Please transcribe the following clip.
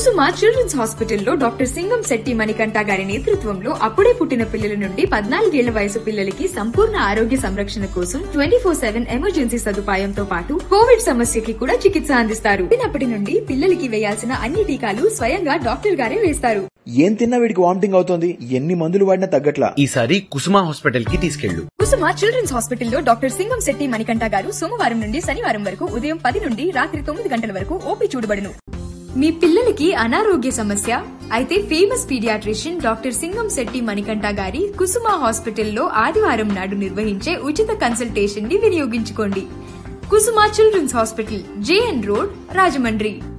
కుసుమ children's హాస్పిటల్లో doctor Singam Shetty Manikanta గారి నేతృత్వంలో అప్పుడే పుట్టిన పిల్లల నుండి పద్నాలుగేళ్ల వయసు పిల్లలకి సంపూర్ణ ఆరోగ్య సంరక్షణ కోసం ట్వంటీ ఫోర్ సెవెన్ ఎమర్జెన్సీ సదుపాయంతో పాటు కోవిడ్ సమస్యకి కూడా చికిత్స అందిస్తారు పుట్టినప్పటి నుండి పిల్లలకి వేయాల్సిన అన్ని టీకాలు స్వయంగా డాక్టర్ గారే వేస్తారు ఏం తిన్నా వీడికి వామిటింగ్ అవుతోంది ఎన్ని మందులు వాడినా తగ్గట్లా ఈసారి కుసుమ హాస్పిటల్ కి తీసుకెళ్ళు కుసుమ చిల్డ్రన్స్ హాస్పిటల్లో డాక్టర్ సింగం శెట్టి మణికంఠ గారు సోమవారం నుండి శనివారం వరకు ఉదయం పది నుండి రాత్రి తొమ్మిది గంటల వరకు ఓపీ చూడబడును మీ పిల్లలకి అనారోగ్య సమస్య అయితే famous pediatrician doctor Singam Shetty Manikanta గారి కుసుమ హాస్పిటల్లో ఆదివారం నాడు నిర్వహించే ఉచిత కన్సల్టేషన్ ని వినియోగించుకోండి Kusuma children's hospital JN road Rajahmundry